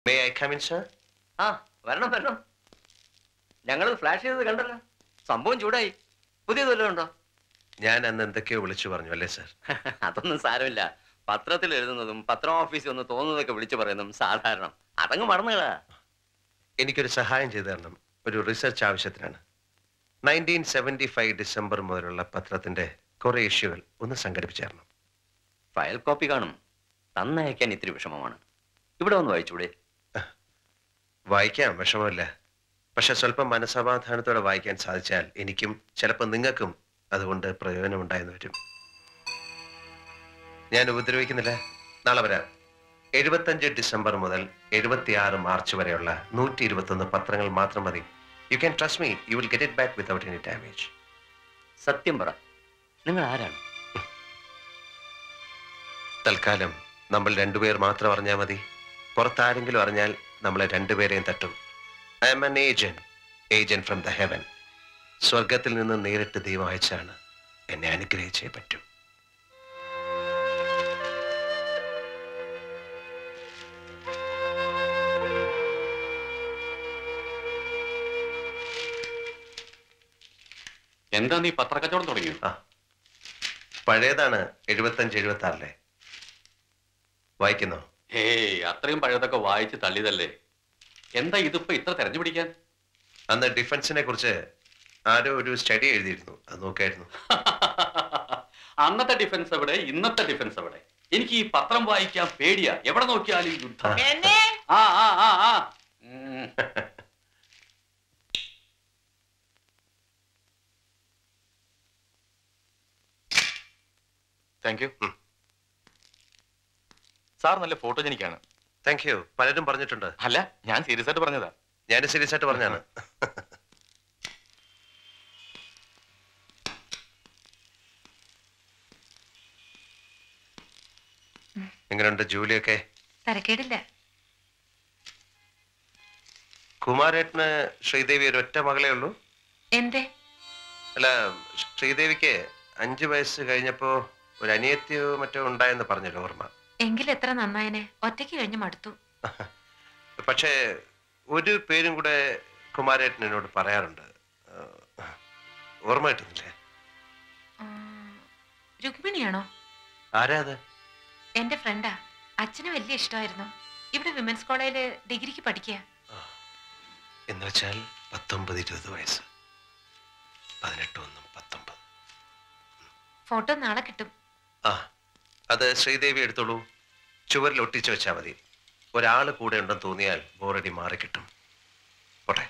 May I come in sir ആ വരണം വരണം ഞങ്ങൾ ഫ്ലാഷ് ചെയ്തത് കണ്ടല്ലോ സംഭവം ചൂടായി പുതിയത് വല്ലതും ഉണ്ടോ ഞാൻ അന്ന് എന്തൊക്കെയോ വിളിച്ചു പറഞ്ഞു അല്ലേ സർ അതൊന്നും സാരമില്ല പത്രത്തിൽ എഴുതുന്നതും പത്രം ഓഫീസിൽ ഒന്ന് തോന്നുന്നതൊക്കെ വിളിച്ചു പറയുന്നതും സാധാരണ അതങ്ങ് മറന്നുകളാ എനിക്കൊരു സഹായം ചെയ്തു തരണം ഒരു റിസർച്ച് ആവശ്യത്തിനാണ് നയൻറ്റീൻ സെവൻറ്റി ഫൈവ് ഡിസംബർ മുതലുള്ള പത്രത്തിന്റെ കുറെ ഇഷ്യൂകൾ ഒന്ന് സംഘടിപ്പിച്ചു തരണം ഫയൽ കോപ്പി കാണും തന്നയക്കാൻ ഇത്തിരി വിഷമമാണ് ഇവിടെ ഒന്ന് വായിച്ചൂടെ വായിക്കാം വിഷമമില്ല പക്ഷെ സ്വല്പം മനസമാധാനത്തോടെ വായിക്കാൻ സാധിച്ചാൽ എനിക്കും ചിലപ്പോൾ നിങ്ങൾക്കും അതുകൊണ്ട് പ്രയോജനമുണ്ടായെന്ന് വരും ഞാൻ ഉപദ്രവിക്കുന്നില്ല നാളെ വരാം എഴുപത്തഞ്ച് ഡിസംബർ മുതൽ എഴുപത്തിയാറ് മാർച്ച് വരെയുള്ള നൂറ്റി ഇരുപത്തൊന്ന് പത്രങ്ങൾ മാത്രം മതി you can trust me you will get it back without any damage സത്യം പറ നിങ്ങൾ ആരാണ് തൽക്കാലം നമ്മൾ രണ്ടുപേർ മാത്രം അറിഞ്ഞാൽ മതി പുറത്താരെങ്കിലും അറിഞ്ഞാൽ നമ്മളെ രണ്ടുപേരെയും തട്ടും I am an agent agent from the heaven സ്വർഗത്തിൽ നിന്ന് നേരിട്ട് ദൈവം അയച്ചാണ് എന്നെ അനുഗ്രഹിച്ചേ പറ്റൂ എന്താ നീ പത്രക്കച്ചവടം തുടങ്ങിയോ ആ പഴയതാണ് എഴുപത്തഞ്ച് എഴുപത്തി ആറിലെ വായിക്കുന്നോ ഹേയ് അത്രയും പഴയതൊക്കെ വായിച്ച് തള്ളിയതല്ലേ എന്താ ഇതിപ്പോ ഇത്ര തെരഞ്ഞു പിടിക്കാൻ അന്ന് ഡിഫൻസിനെ കുറിച്ച് ആരോ ഒരു സ്റ്റഡി എഴുതിയിരുന്നു അത് നോക്കായിരുന്നു അന്നത്തെ ഡിഫൻസ് എവിടെ ഇന്നത്തെ ഡിഫൻസ് എവിടെ എനിക്ക് ഈ പത്രം വായിക്കാൻ പേടിയാ എവിടെ നോക്കിയാലും യുദ്ധം ആ ആ ആ ആ ഉം. താങ്ക് യു സാർ നല്ല ഫോട്ടോജനിക്കാണ് താങ്ക് യു പലരും പറഞ്ഞിട്ടുണ്ട് അല്ല ഞാൻ സീരിയസ് ആയിട്ട് പറഞ്ഞതാ ഞാൻ സീരിയസ് ആയിട്ട് പറഞ്ഞാണ് എങ്ങനെയുണ്ട് ജൂലിയൊക്കെ തരക്കേടില്ല കുമാരേട്ടന് ശ്രീദേവി ഒരു ഒറ്റ മകളേ ഉള്ളൂ എന്തേ അല്ല ശ്രീദേവിക്ക് അഞ്ചു വയസ്സ് കഴിഞ്ഞപ്പോ ഒരു അനിയത്തിയോ മറ്റോ ഉണ്ടായെന്ന് പറഞ്ഞല്ലോ ഓർമ്മ എങ്കിൽ എത്ര നന്നായനെ ഒറ്റയ്ക്ക് കഴിഞ്ഞ് മടുത്തു പക്ഷേ ഒരു പേരും കൂടെ കുമാരേട്ടൻ എന്നോട് പറയാറുണ്ട് ആ, ഓർമ്മ കിട്ടുന്നില്ലേ ഉം, രുക്മിണിയാണോ ആരാ അത് എന്റെ ഫ്രണ്ടാ അച്ഛന് വലിയ ഇഷ്ടമായിരുന്നു ഇവിടെ വിമൻസ് കോളേജില് ഡിഗ്രിക്ക് പഠിക്കുക എന്ന് വെച്ചാൽ പത്തൊമ്പത് ഇരുപത് വയസ്സ് പതിനെട്ട് ഒന്നും പത്തൊമ്പത് ഫോട്ടോ നാളെ കിട്ടും ആ അത് ശ്രീദേവി എടുത്തോളൂ ചുവരിൽ ഒട്ടിച്ചു വെച്ചാൽ മതി ഒരാൾ കൂടെ ഉണ്ടെന്ന് തോന്നിയാൽ ബോറടി മാറിക്കിട്ടും പോട്ടെ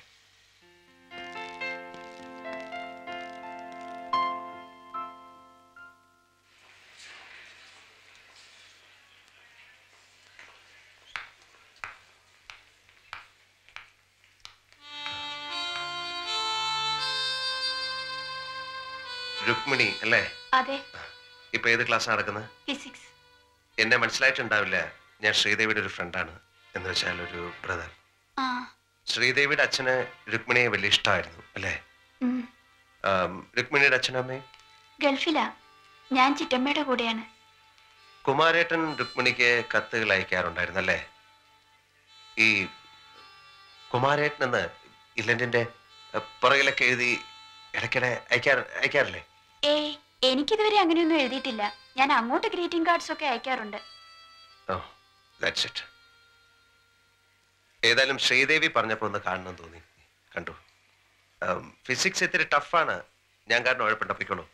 രുക്മിണി അല്ലേ അതെ ഇപ്പൊ ഏത് ക്ലാസ് നടക്കുന്നത് ഫിസിക്സ് എന്നെ മനസ്സിലായിട്ടുണ്ടാവില്ല ഞാൻ ശ്രീദേവിയുടെ ഒരു ഫ്രണ്ടാണ് എന്ന് വെച്ചാൽ ഒരു ബ്രദർ ആ ശ്രീദേവിയുടെ അച്ഛന് രുക്മിണിയെ വലിയ ഇഷ്ടമായിരുന്നു അല്ലേ ഉം. ആം, രുക്മിണിയുടെ അച്ഛനമ്മയും ഗൾഫിലാ ഞാൻ ചിറ്റമ്മയുടെ കൂടെയാണ് കുമാരേട്ടൻ രുക്മിണിക്ക് കത്തുകൾ അയക്കാറുണ്ടായിരുന്നു അല്ലേ ഈ കുമാരേട്ടൻ എന്ന് ഇല്ലന്റിന്റെ പുറകിലൊക്കെ എഴുതി ഇടയ്ക്കിടെ അയക്കാ അയക്കാറില്ലേ ഏയ് എനിക്കിതുവരെ അങ്ങനെയൊന്നും എഴുതിയിട്ടില്ല ഞാൻ അങ്ങോട്ട് ഗ്രീറ്റിംഗ് കാർഡ്സ് ഒക്കെ അയക്കാറുണ്ട് ഓ ദാറ്റ്സ് ഇറ്റ് ഏതായാലും ശ്രീദേവി പറഞ്ഞപ്പോൾ ഒന്ന് കാണണം തോന്നി കണ്ടു ഫിസിക്സ് ഇത്തിരി ടഫാണ് ഞാൻ കാരണം ഉഴപ്പുണ്ടപ്പിക്കോളൂ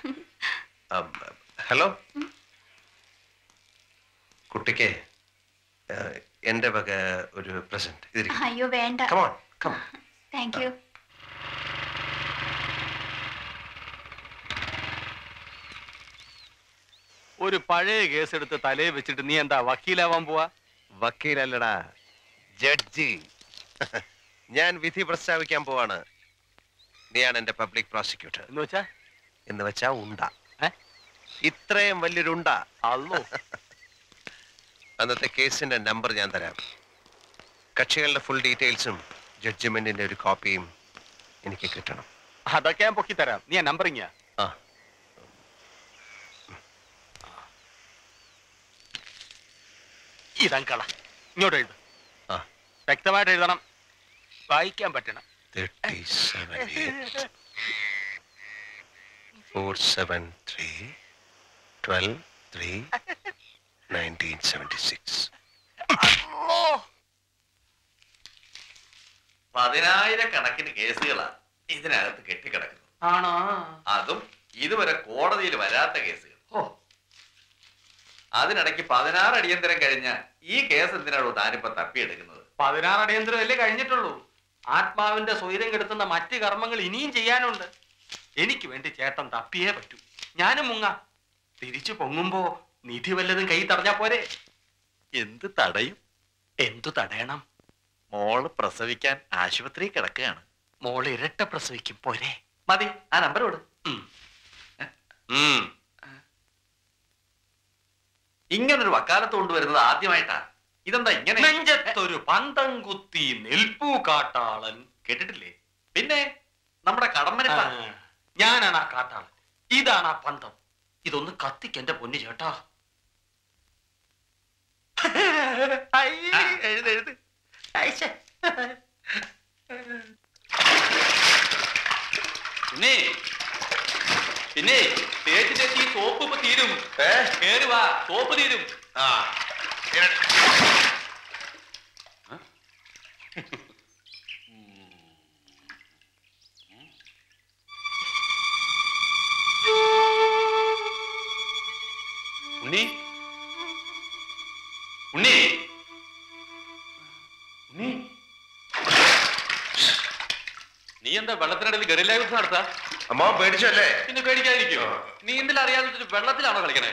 ഹലോ കുട്ടിക്ക് ആ, എൻ്റെ വക ഒരു പ്രസന്റ് ഇതിരിക്കും അയ്യോ വേണ്ട കമോൺ കമോൺ താങ്ക് യു ഒരു പഴയ കേസ് എടുത്ത് തലയിൽ വെച്ചിട്ട് നീ എന്താ വക്കീലാവാൻ പോവാ വക്കീലല്ലടാ ജഡ്ജി ഞാൻ വിധി പ്രസ്താവിക്കാൻ പോവാണ് നീയാണ് എൻ്റെ പബ്ലിക് പ്രോസിക്യൂട്ടർ എന്ന് വെച്ചാ എന്ന് വെച്ചാ ഉണ്ട ഏ? ഇത്രയും വലിയൊരു ഉണ്ട അല്ലോ അന്നത്തെ കേസിന്റെ നമ്പർ ഞാൻ തരാം കക്ഷികളുടെ ഫുൾ ഡീറ്റെയിൽസും ജഡ്ജ്മെന്റിന്റെ ഒരു കോപ്പിയും എനിക്ക് കിട്ടണം അതൊക്കെ ഞാൻ പൊക്കി തരാം നീ ആ നമ്പറിങ്ങ ആ ഇതങ്കള ഇങ്ങോട്ട് എഴുത് ആ വ്യക്തമായിട്ട് എഴുതണം വായിക്കാൻ പറ്റണം thirty seven four seven three twelve three nineteen seventy six പതിനായിരക്കണക്കിന് കേസുകളാ ഇതിനകത്ത് കെട്ടിക്കിടക്കുന്നത് ആണോ അതും ഇതുവരെ കോടതിയിൽ വരാത്ത കേസുകൾ ഓ അതിനിടയ്ക്ക് പതിനാറ് അടിയന്തരം കഴിഞ്ഞ ഈ കേസ് എന്തിനാണോ താനിപ്പോ തപ്പിയെടുക്കുന്നത് പതിനാറ് അടിയന്തരമല്ലേ കഴിഞ്ഞിട്ടുള്ളൂ ആത്മാവിന്റെ സ്വൈരം കെടുത്തുന്ന മറ്റ് കർമ്മങ്ങൾ ഇനിയും ചെയ്യാനുണ്ട് എനിക്ക് വേണ്ടി ചേട്ടൻ തപ്പിയേ പറ്റൂ ഞാനും മുങ്ങാം തിരിച്ചു പൊങ്ങുമ്പോ നിധി വല്ലതും കൈ തടഞ്ഞാ പോരെ എന്ത് തടയും എന്തു തടയണം മോള് പ്രസവിക്കാൻ ആശുപത്രി കിടക്കുകയാണ് മോള് ഇരട്ട പ്രസവിക്കും പോരെ മതി ആ നമ്പർ വിട് ഉം. ഇങ്ങനൊരു വക്കാലത്ത് കൊണ്ടുവരുന്നത് ആദ്യമായിട്ടാ ഇതെന്താ ഇങ്ങനെ നെഞ്ചത്തൊരു പന്തം കുത്തി നെൽപ്പൂ കാട്ടാളൻ കേട്ടിട്ടില്ലേ പിന്നെ നമ്മുടെ ആ, കടമ്പനിട്ട ഞാനാണ് ആ കാട്ടാളൻ ഇതാണ് ആ പന്തം ഇതൊന്ന് കത്തിക്ക് എന്റെ പൊന്നു ചേട്ടാ എഴുത് എഴുത് പിന്നെ പിന്നെ തേച്ച് തേച്ച് ഈ സോപ്പ് ഇപ്പൊ തീരും കേറി വാ സോപ്പ് തീരും ആ ഉണ്ണി ഉണ്ണി ഉണ്ണി നീ എന്താ വെള്ളത്തിനിടയിൽ ഗറില്ല യുദ്ധം നടത്താ അമ്മ പേടിച്ചല്ലേ പിന്നെ പേടിക്കാതിരിക്കോ നീന്തൽ അറിയാതെ വെച്ചിട്ട് വെള്ളത്തിലാണോ കളിക്കണേ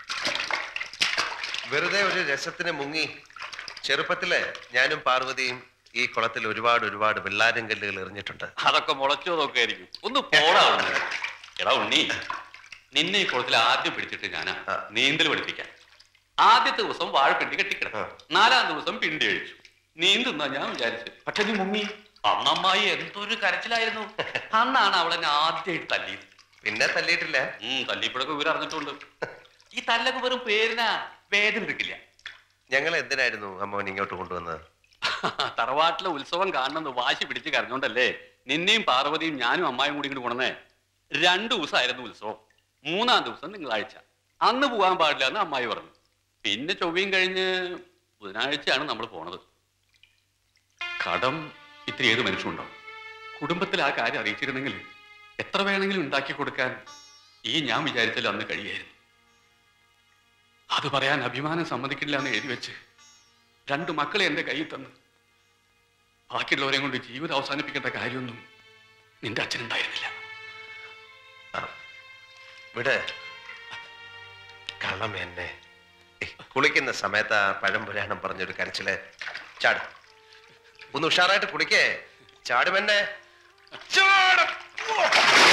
വെറുതെ ഒരു രസത്തിന് മുങ്ങി ചെറുപ്പത്തില് ഞാനും പാർവതിയും ഈ കുളത്തിൽ ഒരുപാട് ഒരുപാട് വെള്ളാരം കല്ലുകൾ എറിഞ്ഞിട്ടുണ്ട് അതൊക്കെ മുളച്ചോ നോക്കായിരിക്കും ഒന്ന് പോടാ ഉണ്ണി. എടാ ഉണ്ണി നിന്നെ ഈ കുളത്തിൽ ആദ്യം പിടിച്ചിട്ട് ഞാനാ ആ. നീന്തൽ പഠിപ്പിക്കാൻ ആദ്യത്തെ ദിവസം വാഴപ്പിണ്ടി കെട്ടിക്കിടന്നു ആ. നാലാം ദിവസം പിണ്ടി കഴിച്ചു നീന്തുന്ന ഞാൻ വിചാരിച്ചു പക്ഷെ നീ മുങ്ങി അന്നമ്മായി എന്തൊരു കരച്ചിലായിരുന്നു അന്നാണ് അവൾ എന്നെ ആദ്യമായിട്ട് തല്ലിയത് പിന്നെ തല്ലിയിട്ടില്ല ഉം തല്ലിപ്പോഴൊക്കെ ഇവർ അറിഞ്ഞിട്ടുണ്ട് ഈ തല്ലൊക്കെ വെറും പേരിനാ വേദന എടുക്കില്ല ഞങ്ങൾ എന്തിനായിരുന്നു അമ്മോൻ ഇങ്ങോട്ട് കൊണ്ടുവന്നത് തറവാട്ടിലെ ഉത്സവം കാണണമെന്ന് വാശി പിടിച്ച് കരഞ്ഞോണ്ടല്ലേ നിന്നെയും പാർവതിയും ഞാനും അമ്മായും കൂടി ഇങ്ങോട്ട് പോണേ രണ്ടു ദിവസമായിരുന്നു ഉത്സവം മൂന്നാം ദിവസം തിങ്കളാഴ്ച അന്ന് പോകാൻ പാടില്ല എന്ന് അമ്മായി പറഞ്ഞു പിന്നെ ചൊവ്വയും കഴിഞ്ഞ് ബുധനാഴ്ചയാണ് നമ്മൾ പോണത് കടം ഇത്തിരി ഏത് മനുഷ്യനുണ്ടോ കുടുംബത്തിൽ ആ കാര്യം അറിയിച്ചിരുന്നെങ്കിൽ എത്ര വേണമെങ്കിലും ഉണ്ടാക്കി കൊടുക്കാൻ ഈ ഞാൻ വിചാരിച്ചാലും അന്ന് കഴിയായിരുന്നു അത് പറയാൻ അഭിമാനം സമ്മതിക്കില്ല എന്ന് എഴുതി വെച്ച് രണ്ട് മക്കളെ എന്റെ കയ്യിൽ തന്ന് ബാക്കിയുള്ളവരെ കൊണ്ട് ജീവിതം അവസാനിപ്പിക്കേണ്ട കാര്യമൊന്നും നിന്റെ അച്ഛനുണ്ടായിരുന്നില്ല വിട് കള്ളം എന്നെ ഏയ്, കുളിക്കുന്ന സമയത്ത് ആ പഴം പുരാണം പറഞ്ഞൊരു കരച്ചില് ചാട് ഒന്ന് ഉഷാറായിട്ട് കുളിക്കേ ചാടുമെന്നെ ചാടും